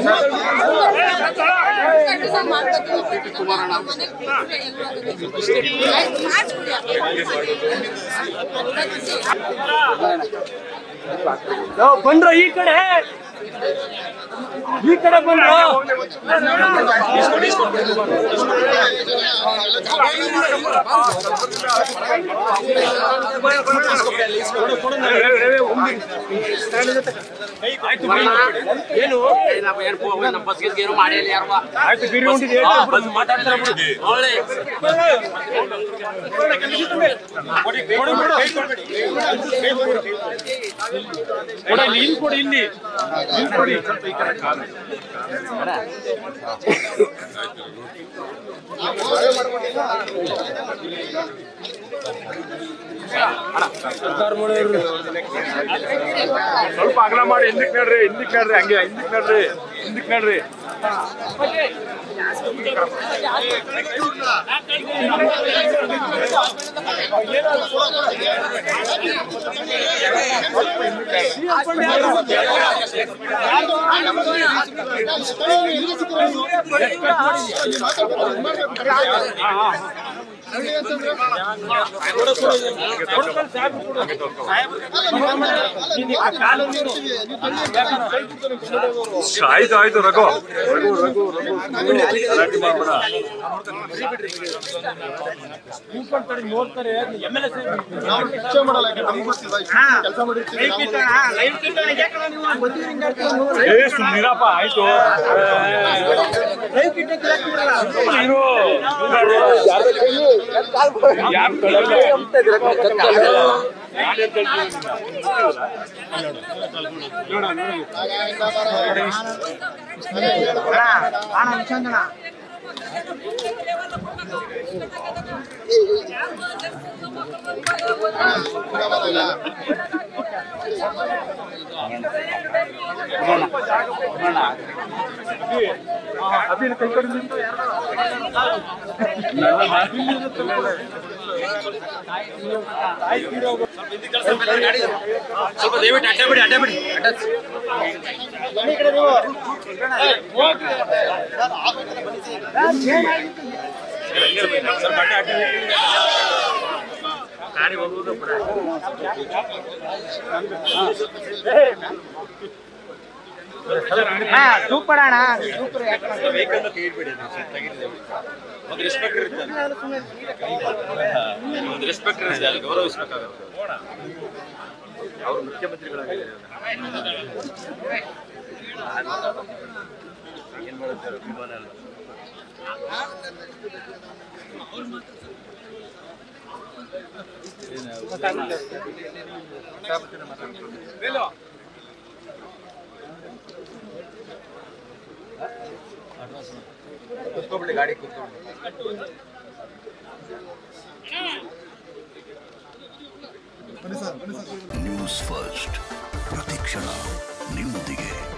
ಬಂದ್ರ ಈ ಕಡೆ ಈ ಕಡೆ ಬಂದ್ರು ಆಯ್ತು ಏನು ಆಯ್ತು ಬಿರಿ ಉಂಟಿದೆ ಮಾತಾಡ್ತಾರೆ ಕೊಡ ಇಲ್ಲಿ ಇಲ್ಲಿ ಕೊಡಿ ಇಲ್ಲಿ ಇಲ್ಲಿ ಕೊಡಿ ಸ್ವಲ್ಪ ಅಗಲ ಮಾಡಿ ಹಿಂದಕ್ಕೆ ನಡ್ರಿ ಹಿಂದಕ್ಕೆ ನಡ್ರಿ ಹಂಗೆ ಹಿಂದಕ್ಕೆ ನಡ್ರಿ ಹಿಂದಕ್ಕೆ ನಡ್ರಿ ಆಯ್ತು ಆಯ್ತು ರಘು ರಘು ರಘು ರಘು ಗಲಾಟೆ ಮಾಡ್ಬೇಡ ಏ ಸುಮ್ಮನಿರಪ್ಪ ಆಯ್ತು ಇರು. ಯಾರ್ ಕಳ್ಳ? ಯಾರ್ ಎದ್ದ್ ಅಭಿನ ಕೈ ಕಡೆ ನಿಂತು ಸ್ವಲ್ಪ ದಯವಿಟ್ಟು ಅಡ್ಡ ಬಿಡಿ ಅಡ್ಡ ಬಿಡಿ ಸ್ವಲ್ಪ ಅಡ್ಡ ಅಡ್ಡ ಬಿಡಿ. ಗಾಡಿ ಹೋಗುವುದು ಕೂಡ. ಸೂಪರ್ ಅಣ್ಣ ಸೂಪರ್ Vehicle ನ ತೆಗೀರ್ಬೇಡಿ ಅದು, ಸ್ವಲ್ಪ ತೆಗೀರಿ. ಒಂದು ರೆಸ್ಪೆಕ್ಟ್ ಇರುತ್ತೆ ಒಂದು ರೆಸ್ಪೆಕ್ಟ್ ಇರುತ್ತೆ ಅಲ್ಲಿ ಗೌರವಿಸ್ಬೇಕಾಗುತ್ತೆ ಅವರು ಮುಖ್ಯಮಂತ್ರಿಗಳಾಗಿದ್ದಾರೆ ಏನ್ ಮಾಡುತ್ತಾರೆ ವಿಮಾನ ಎಲ್ಲ ಕುತ್ಕೊಬಿಡಿ ಗಾಡಿ ಕುತ್ಕೊಬಿಡಿ ನ್ಯೂಸ್ ಫಸ್ಟ್ ಪ್ರತಿಕ್ಷಣ ನಿಮ್ಮೊಂದಿಗೆ